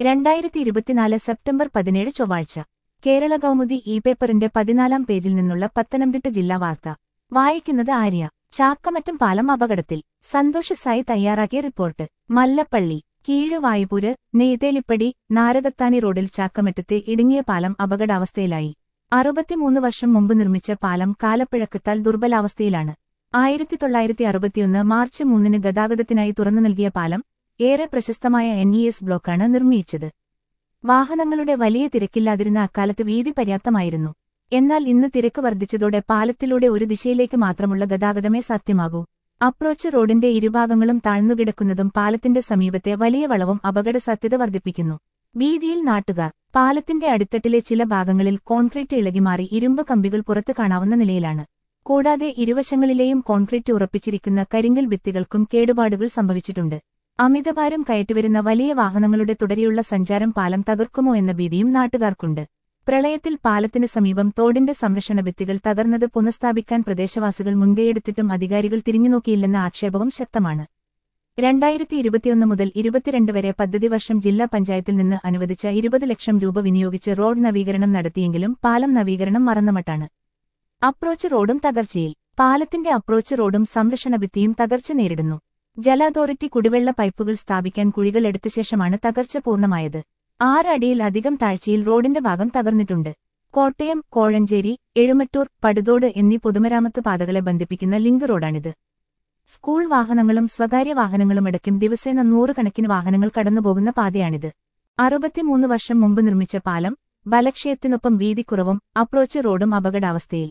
രണ്ടായിരത്തി ഇരുപത്തിനാല് സെപ്റ്റംബർ പതിനേഴ് ചൊവ്വാഴ്ച കേരള കൗമുദി ഇ പേപ്പറിന്റെ പതിനാലാം പേജിൽ നിന്നുള്ള പത്തനംതിട്ട ജില്ലാ വാർത്ത വായിക്കുന്നത് ആര്യ ചാക്കമറ്റം പാലം അപകടത്തിൽ സന്തോഷ് സായി തയ്യാറാക്കിയ റിപ്പോർട്ട് മല്ലപ്പള്ളി കീഴുവായുപൂര് നെയ്തേലിപ്പടി നാരകത്താനി റോഡിൽ ചാക്കമറ്റത്തെ ഇടുങ്ങിയ പാലം അപകടാവസ്ഥയിലായി അറുപത്തിമൂന്ന് വർഷം മുമ്പ് നിർമ്മിച്ച പാലം കാലപ്പഴക്കത്താൽ ദുർബലാവസ്ഥയിലാണ് ആയിരത്തി തൊള്ളായിരത്തി അറുപത്തിയൊന്ന് മാർച്ച് മൂന്നിന് ഗതാഗതത്തിനായി തുറന്നു നൽകിയ പാലം ഏറെ പ്രശസ്തമായ എൻ ഇ എസ് ബ്ലോക്കാണ് നിർമ്മിച്ചത് വാഹനങ്ങളുടെ വലിയ തിരക്കില്ലാതിരുന്ന അക്കാലത്ത് വീതി പര്യാപ്തമായിരുന്നു എന്നാൽ ഇന്ന് തിരക്ക് വർദ്ധിച്ചതോടെ പാലത്തിലൂടെ ഒരു ദിശയിലേക്ക് മാത്രമുള്ള ഗതാഗതമേ സാധ്യമാകൂ അപ്രോച്ച് റോഡിന്റെ ഇരുഭാഗങ്ങളും താഴ്ന്നുകിടക്കുന്നതും പാലത്തിന്റെ സമീപത്തെ വലിയ വളവും അപകടസാധ്യത വർദ്ധിപ്പിക്കുന്നു വീതിയിൽ നാട്ടുകാർ പാലത്തിന്റെ അടിത്തട്ടിലെ ചില ഭാഗങ്ങളിൽ കോൺക്രീറ്റ് ഇളകിമാറി ഇരുമ്പ് കമ്പികൾ പുറത്തു കാണാവുന്ന നിലയിലാണ് കൂടാതെ ഇരുവശങ്ങളിലെയും കോൺക്രീറ്റ് ഉറപ്പിച്ചിരിക്കുന്ന കരിങ്കൽ ഭിത്തികൾക്കും കേടുപാടുകൾ സംഭവിച്ചിട്ടുണ്ട് അമിതഭാരം കയറ്റിവരുന്ന വലിയ വാഹനങ്ങളുടെ തുടരെയുള്ള സഞ്ചാരം പാലം തകർക്കുമോ എന്ന ഭീതിയും നാട്ടുകാർക്കുണ്ട് പ്രളയത്തിൽ പാലത്തിന് സമീപം തോടിന്റെ സംരക്ഷണ ഭിത്തികൾ തകർന്നത് പുനഃസ്ഥാപിക്കാൻ പ്രദേശവാസികൾ മുൻകൈയെടുത്തിട്ടും അധികാരികൾ തിരിഞ്ഞുനോക്കിയില്ലെന്ന ആക്ഷേപവും ശക്തമാണ് രണ്ടായിരത്തി ഇരുപത്തിയൊന്ന് മുതൽ ഇരുപത്തിരണ്ട് വരെ പദ്ധതി വർഷം ജില്ലാ പഞ്ചായത്തിൽ നിന്ന് അനുവദിച്ച ഇരുപത് ലക്ഷം രൂപ വിനിയോഗിച്ച് റോഡ് നവീകരണം നടത്തിയെങ്കിലും പാലം നവീകരണം മറന്നമട്ടാണ് അപ്രോച്ച് റോഡും തകർച്ചയിൽ പാലത്തിന്റെ അപ്രോച്ച് റോഡും സംരക്ഷണ ഭിത്തിയും തകർച്ച നേരിടുന്നു ജല അതോറിറ്റി കുടിവെള്ള പൈപ്പുകൾ സ്ഥാപിക്കാൻ കുഴികൾ എടുത്ത ശേഷമാണ് തകർച്ച പൂർണ്ണമായത് ആറ് അടിയിൽ അധികം താഴ്ചയിൽ റോഡിന്റെ ഭാഗം തകർന്നിട്ടുണ്ട് കോട്ടയം കോഴഞ്ചേരി എഴുമറ്റൂർ പടുതോട് എന്നീ പൊതുമരാമത്ത് പാതകളെ ബന്ധിപ്പിക്കുന്ന ലിങ്ക് റോഡാണിത് സ്കൂൾ വാഹനങ്ങളും സ്വകാര്യ വാഹനങ്ങളുമടക്കം ദിവസേന നൂറുകണക്കിന് വാഹനങ്ങൾ കടന്നുപോകുന്ന പാതയാണിത് അറുപത്തിമൂന്ന് വർഷം മുമ്പ് നിർമ്മിച്ച പാലം ബലക്ഷയത്തിനൊപ്പം വീതിക്കുറവും അപ്രോച്ച് റോഡും അപകടാവസ്ഥയിൽ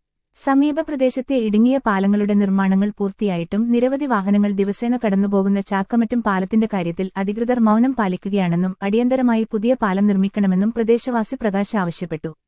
സമീപ പ്രദേശത്തെ ഇടുങ്ങിയ പാലങ്ങളുടെ നിർമ്മാണങ്ങൾ പൂർത്തിയായിട്ടും നിരവധി വാഹനങ്ങൾ ദിവസേന കടന്നുപോകുന്ന ചാക്കമറ്റും പാലത്തിന്റെ കാര്യത്തിൽ അധികൃതർ മൗനം പാലിക്കുകയാണെന്നും അടിയന്തരമായി പുതിയ പാലം നിർമ്മിക്കണമെന്നും പ്രദേശവാസി പ്രകാശ് ആവശ്യപ്പെട്ടു